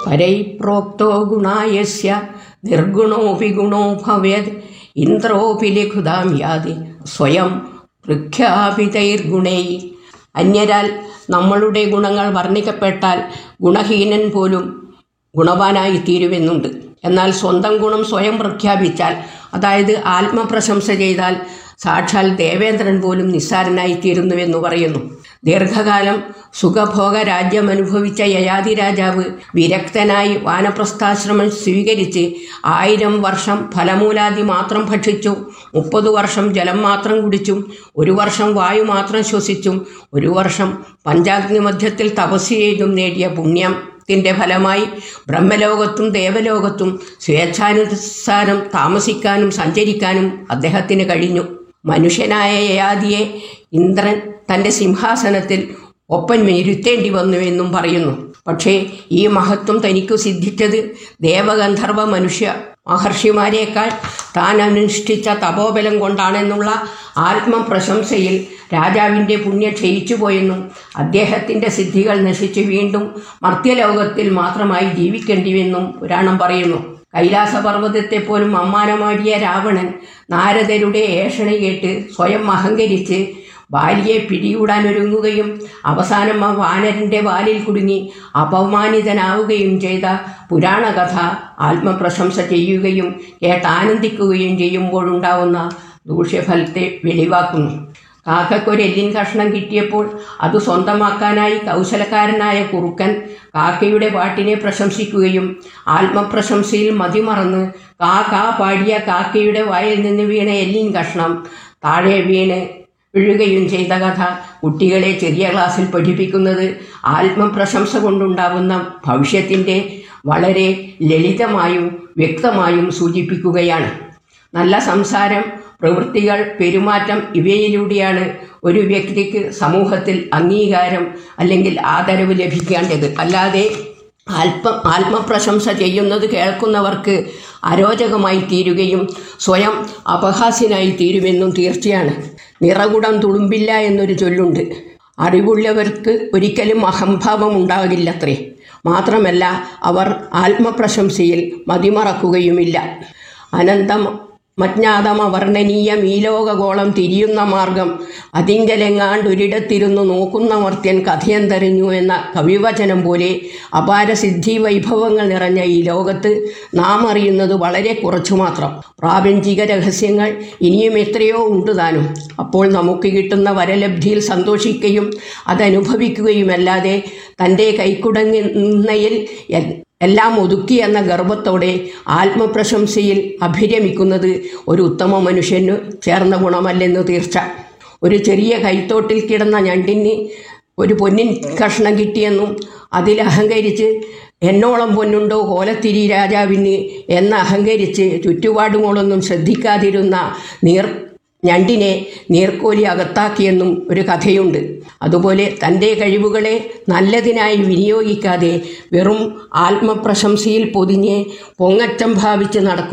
പരൈ പ്രോക്തോ ഗുണായസ്യ നിർഗുണോപി ഗുണോ ഭവേത് ഇന്ദ്രോപി ലഘുതാം യാതി സ്വയം പ്രഖ്യാപിതൈർഗുണൈ അന്യരാൽ നമ്മളുടെ ഗുണങ്ങൾ വർണ്ണിക്കപ്പെട്ടാൽ ഗുണഹീനൻ പോലും ഗുണവാനായി തീരുമെന്നുണ്ട് എന്നാൽ സ്വന്തം ഗുണം സ്വയം പ്രഖ്യാപിച്ചാൽ അതായത് ആത്മപ്രശംസ ചെയ്താൽ സാക്ഷാൽ ദേവേന്ദ്രൻ പോലും നിസ്സാരനായി തീരുന്നുവെന്ന് പറയുന്നു ദീർഘകാലം സുഖഭോഗ രാജ്യം അനുഭവിച്ച യയാതി രാജാവ് വിരക്തനായി വാനപ്രസ്ഥാശ്രമം സ്വീകരിച്ച് ആയിരം വർഷം ഫലമൂലാദി മാത്രം ഭക്ഷിച്ചു മുപ്പത് വർഷം ജലം മാത്രം കുടിച്ചും ഒരു വർഷം വായു മാത്രം ശ്വസിച്ചും ഒരു വർഷം പഞ്ചാഗ്നി മധ്യത്തിൽ തപസ് ചെയ്തും നേടിയ പുണ്യം ത്തിൻ്റെ ഫലമായി ബ്രഹ്മലോകത്തും ദേവലോകത്തും സ്വേച്ഛാനുസാരം താമസിക്കാനും സഞ്ചരിക്കാനും അദ്ദേഹത്തിന് കഴിഞ്ഞു മനുഷ്യനായ യയാദിയെ ഇന്ദ്രൻ തൻ്റെ സിംഹാസനത്തിൽ ഒപ്പൻ ഇരുത്തേണ്ടി വന്നുവെന്നും പറയുന്നു പക്ഷേ ഈ മഹത്വം തനിക്കു സിദ്ധിച്ചത് ദേവഗന്ധർവ മനുഷ്യ മഹർഷിമാരെക്കാൾ താൻ അനുഷ്ഠിച്ച തപോബലം കൊണ്ടാണെന്നുള്ള ആത്മപ്രശംസയിൽ രാജാവിൻ്റെ പുണ്യം ക്ഷയിച്ചു പോയെന്നും അദ്ദേഹത്തിൻ്റെ സിദ്ധികൾ നശിച്ച് വീണ്ടും മർത്യലോകത്തിൽ മാത്രമായി ജീവിക്കേണ്ടിവെന്നും പുരാണം പറയുന്നു കൈലാസപർവ്വതത്തെ പോലും അമ്മാനമാടിയ രാവണൻ നാരദരുടെ ഏഷണി കേട്ട് സ്വയം അഹങ്കരിച്ച് ബാലിയെ പിടികൂടാനൊരുങ്ങുകയും അവസാനം ആ വാനരൻ്റെ വാലിൽ കുടുങ്ങി അപമാനിതനാവുകയും ചെയ്ത പുരാണകഥ ആത്മപ്രശംസ ചെയ്യുകയും കേട്ടാനന്ദിക്കുകയും ചെയ്യുമ്പോഴുണ്ടാവുന്ന ദൂഷ്യഫലത്തെ വെളിവാക്കുന്നു കാക്കയ്ക്കൊരു എല്ലിൻ കഷ്ണം കിട്ടിയപ്പോൾ അത് സ്വന്തമാക്കാനായി കൗശലക്കാരനായ കുറുക്കൻ കാക്കയുടെ പാട്ടിനെ പ്രശംസിക്കുകയും ആത്മപ്രശംസയിൽ മതിമറന്ന് കാ കാ പാടിയ കാക്കയുടെ വായിൽ നിന്ന് വീണ എല്ലിൻ കഷ്ണം താഴെ വീണ് വീഴുകയും ചെയ്ത കഥ കുട്ടികളെ ചെറിയ ക്ലാസ്സിൽ പഠിപ്പിക്കുന്നത് ആത്മപ്രശംസ കൊണ്ടുണ്ടാകുന്ന ഭവിഷ്യത്തിൻ്റെ വളരെ ലളിതമായും വ്യക്തമായും സൂചിപ്പിക്കുകയാണ് നല്ല സംസാരം പ്രവൃത്തികൾ പെരുമാറ്റം ഇവയിലൂടെയാണ് ഒരു വ്യക്തിക്ക് സമൂഹത്തിൽ അംഗീകാരം അല്ലെങ്കിൽ ആദരവ് ലഭിക്കേണ്ടത് അല്ലാതെ ആത്മ ആത്മപ്രശംസ ചെയ്യുന്നത് കേൾക്കുന്നവർക്ക് അരോചകമായി തീരുകയും സ്വയം അപഹാസ്യനായി തീരുമെന്നും തീർച്ചയാണ് നിറകുടം തുളുമ്പില്ല എന്നൊരു ചൊല്ലുണ്ട് അറിവുള്ളവർക്ക് ഒരിക്കലും അഹംഭാവം ഉണ്ടാകില്ലത്രേ മാത്രമല്ല അവർ ആത്മപ്രശംസയിൽ മതിമറക്കുകയുമില്ല അനന്തം മജ്ഞാതമവർണ്ണനീയം ഈ ലോകഗോളം തിരിയുന്ന മാർഗം അതിങ്കലെങ്ങാണ്ടൊരിടത്തിരുന്നു നോക്കുന്ന മർത്യൻ കഥയന്തറിഞ്ഞു എന്ന കവിവചനം പോലെ അപാരസിദ്ധി വൈഭവങ്ങൾ നിറഞ്ഞ ഈ ലോകത്ത് നാം അറിയുന്നത് വളരെ കുറച്ചു മാത്രം പ്രാപഞ്ചിക രഹസ്യങ്ങൾ ഇനിയും എത്രയോ ഉണ്ട് താനും അപ്പോൾ നമുക്ക് കിട്ടുന്ന വരലബ്ധിയിൽ സന്തോഷിക്കുകയും അതനുഭവിക്കുകയുമല്ലാതെ തൻ്റെ കൈക്കുടങ്ങുന്നയിൽ എല്ലാം ഒതുക്കി എന്ന ഗർവത്തോടെ ആത്മപ്രശംസയിൽ അഭിരമിക്കുന്നത് ഒരു ഉത്തമ മനുഷ്യന് ചേർന്ന ഗുണമല്ലെന്ന് തീർച്ച ഒരു ചെറിയ കൈത്തോട്ടിൽ കിടന്ന ഞണ്ടിന് ഒരു പൊന്നിൻ കഷ്ണം കിട്ടിയെന്നും അതിൽ അഹങ്കരിച്ച് എന്നോളം പൊന്നുണ്ടോ കോലത്തിരി രാജാവിന് എന്ന് അഹങ്കരിച്ച് ചുറ്റുപാടുമോളൊന്നും ശ്രദ്ധിക്കാതിരുന്ന നീർ ഞണ്ടിനെ നീർക്കോലി അകത്താക്കിയെന്നും ഒരു കഥയുണ്ട് അതുപോലെ തൻ്റെ കഴിവുകളെ നല്ലതിനായി വിനിയോഗിക്കാതെ വെറും ആത്മപ്രശംസയിൽ പൊതിഞ്ഞ് പൊങ്ങച്ചം ഭാവിച്ച് നടക്കും